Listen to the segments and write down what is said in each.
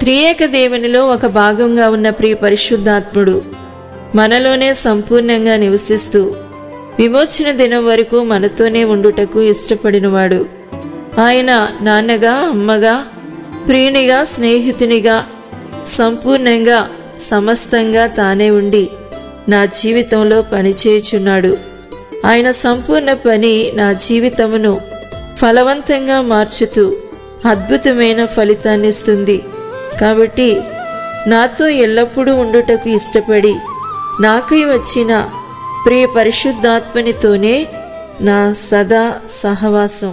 త్రియేక దేవునిలో ఒక భాగంగా ఉన్న ప్రియ పరిశుద్ధాత్ముడు మనలోనే సంపూర్ణంగా నివసిస్తూ విమోచన దినం వరకు మనతోనే ఉండుటకు ఇష్టపడినవాడు ఆయన నాన్నగా అమ్మగా ప్రియునిగా స్నేహితునిగా సంపూర్ణంగా సమస్తంగా తానే ఉండి నా జీవితంలో పనిచేయుచున్నాడు ఆయన సంపూర్ణ పని నా జీవితమును ఫలవంతంగా మార్చుతూ అద్భుతమైన ఫలితాన్నిస్తుంది కాబట్టి నాతో ఎల్లప్పుడూ ఉండుటకు ఇష్టపడి నాకై వచ్చిన ప్రియ పరిశుద్ధాత్మనితోనే నా సదా సహవాసం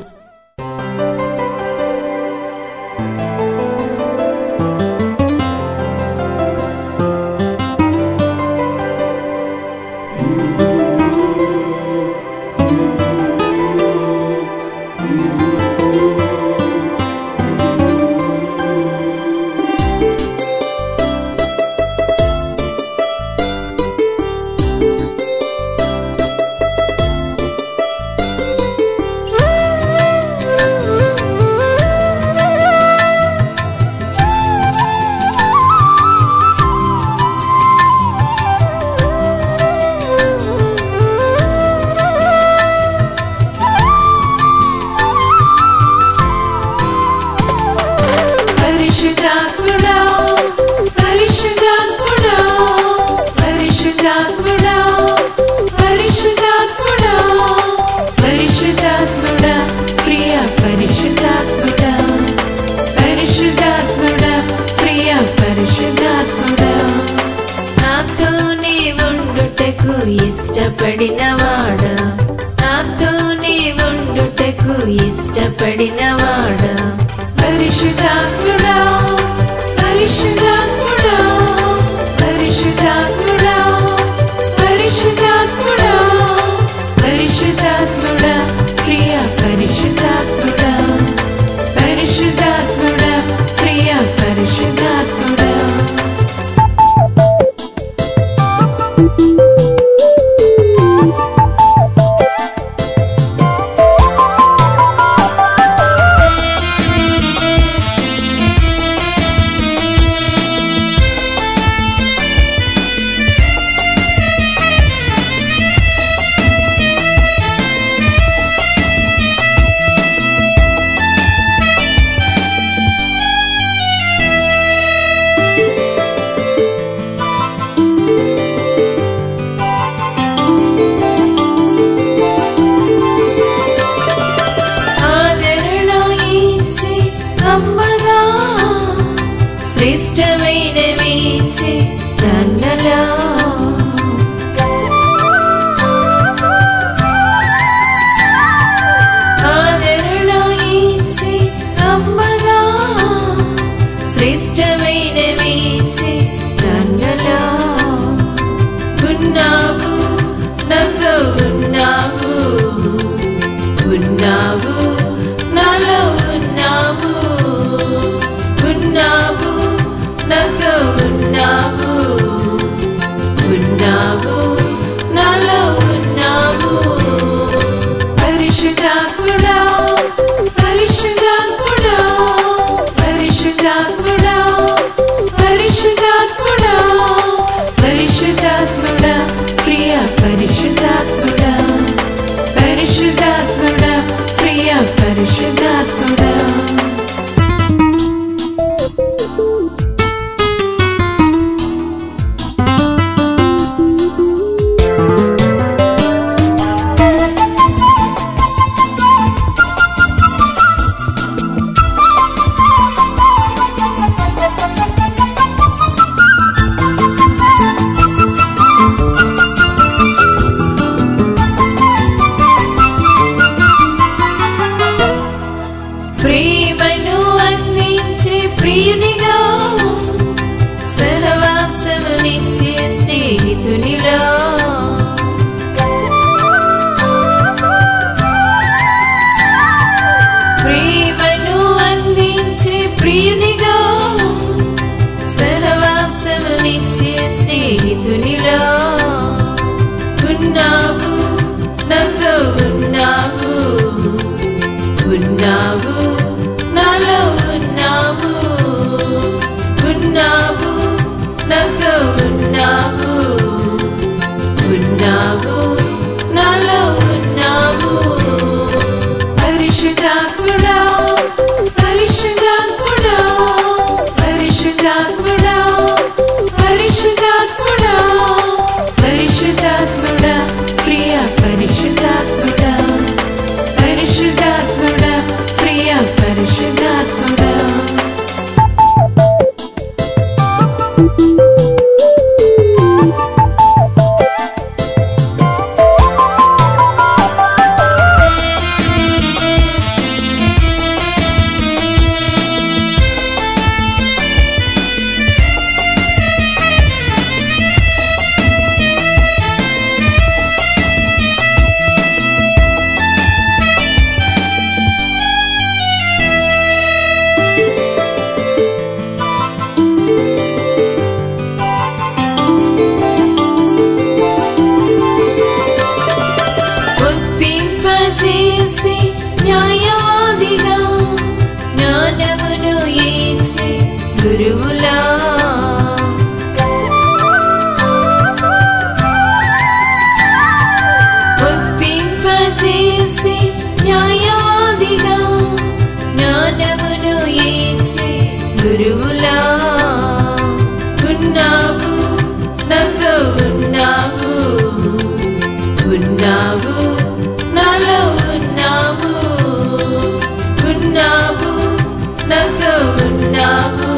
పరిశుద్ధాత్ముడా పరిశుద్ధాత్ముడా పరిశుద్ధాత్ముడా పరిశుద్ధాత్ముడా పరిశుద్ధాత్ముడా ప్రియ పరిశుద్ధాత్ముడా పరిశుద్ధాత్ముడా ప్రియ పరిశుద్ధాత్ముడా నాతోనే ఉండుటకు ఇష్టపడినవాడా నాతోనే ఉండుటకు ఇష్టపడినవాడా పరిశుద్ధాత్ముడా పరిశుద్ధాత్ముడా పరిశుద్ధాత్ముడా పరిశుద్ధాత్ముడా పరిశుద్ధాత్ముడా ప్రియ పరిశుద్ధాత్ముడా పరిశుద్ధాత్ముడా ప్రియ పరిశుద్ధాత్ముడా ఆదరణ ఇచ్చి అమ్మగా శ్రేష్టమైన వీచి నన్నలా ఆదరణ ఇచ్చి అమ్మగా శ్రేష్టమైన వీచి నన్నలా ఉన్నావు నాతో ఉన్నావు ఉన్నావు నాలో ఉన్నావు ఉన్నావు నాతో ఉన్నావు ఉన్నావు నాలో ఉన్నావు పరిశుద్ధాత్ముడా పరిశుద్ధాత్ముడా పరిశుద్ధాత్ముడా పరిశుద్ధాత్ముడా పరిశుద్ధాత్ముడా ప్రియ పరిశుద్ధాత్ముడా పరిశుద్ధాత్ముడా ప్రియ పరిశుద్ధాత్ముడా ప్రేమను అందించే ప్రియునిగా సహవాసమునిచ్చే స్నేహితునిలో ప్రేమను అందించే ప్రియునిగా సహవాసమునిచ్చే స్నేహితునిలో ఉన్నావు నాతో ఉన్నావు ఉన్నావు నాలో ఉన్నావు ఒప్పింపజేసి న్యాయవాదిగా జ్ఞానమును ఇచ్చి గురువులా ఒప్పింపజేసి న్యాయవాదిగా జ్ఞానమును ఇచ్చి గురువులా ఉన్నావు నాతో ఉన్నావు ఉన్నావు నాలో ఉన్నావు ఉన్నావు నాతో ఉన్నావు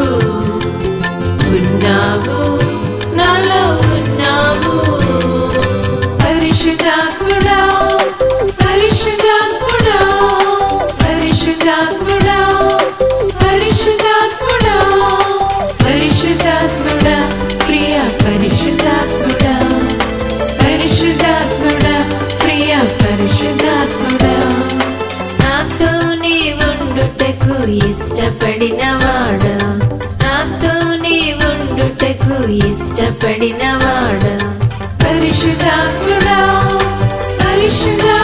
ఉన్నావు నాలో ఉన్నావు పరిశుద్ధాత్ముడా పరిశుద్ధాత్ముడా పరిశుద్ధాత్ముడా పరిశుద్ధాత్ముడా పరిశుద్ధాత్ముడా ప్రియ పరిశుద్ధాత్ముడా పరిశుద్ధాత్ముడా ప్రియ పరిశుద్ధాత్ముడా నాతోనే ఉండుటకు ఇష్టపడినవాడా నాతోనే ఉండుటకు ఇష్టపడినవాడా పరిశుద్ధాత్ముడా పరిశుద్ధ